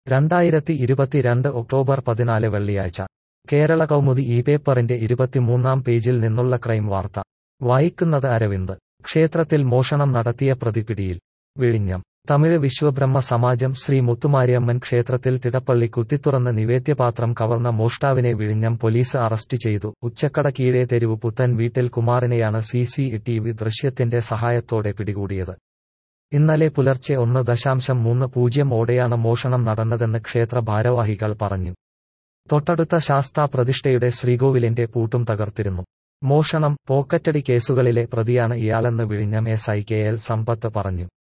രണ്ടായിരത്തി ഇരുപത്തിരണ്ട് ഒക്ടോബർ പതിനാല് വെള്ളിയാഴ്ച കേരള കൗമുദി ഈ പേപ്പറിന്റെ ഇരുപത്തിമൂന്നാം പേജിൽ നിന്നുള്ള ക്രൈം വാർത്ത വായിക്കുന്നത് അരവിന്ദ് ക്ഷേത്രത്തിൽ മോഷണം നടത്തിയ പ്രതി പിടിയിൽ വിഴിഞ്ഞം തമിഴ് വിശ്വബ്രഹ്മ സമാജം ശ്രീ മുത്തുമാരിയമ്മൻ ക്ഷേത്രത്തിൽ തിടപ്പള്ളി കുത്തിത്തുറന്ന് നിവേദ്യപാത്രം കവർന്ന മോഷ്ടാവിനെ വിഴിഞ്ഞം പോലീസ് അറസ്റ്റ് ചെയ്തു ഉച്ചക്കട കീഴേ തെരുവ് പുത്തൻ വീട്ടിൽ കുമാറിനെയാണ് സി സി ടി വി ദൃശ്യത്തിന്റെ സഹായത്തോടെ പിടികൂടിയത് ഇന്നലെ പുലർച്ചെ ഒന്ന് ദശാംശം മൂന്ന് പൂജ്യം ഓടെയാണ് മോഷണം നടന്നതെന്ന് ക്ഷേത്ര ഭാരവാഹികൾ പറഞ്ഞു തൊട്ടടുത്ത ശാസ്താ പ്രതിഷ്ഠയുടെ ശ്രീകോവിലിന്റെ പൂട്ടും തകർത്തിരുന്നു മോഷണം പോക്കറ്റടി കേസുകളിലെ പ്രതിയാണ് ഇയാളെന്ന് വിഴിഞ്ഞം S I K L Sampath പറഞ്ഞു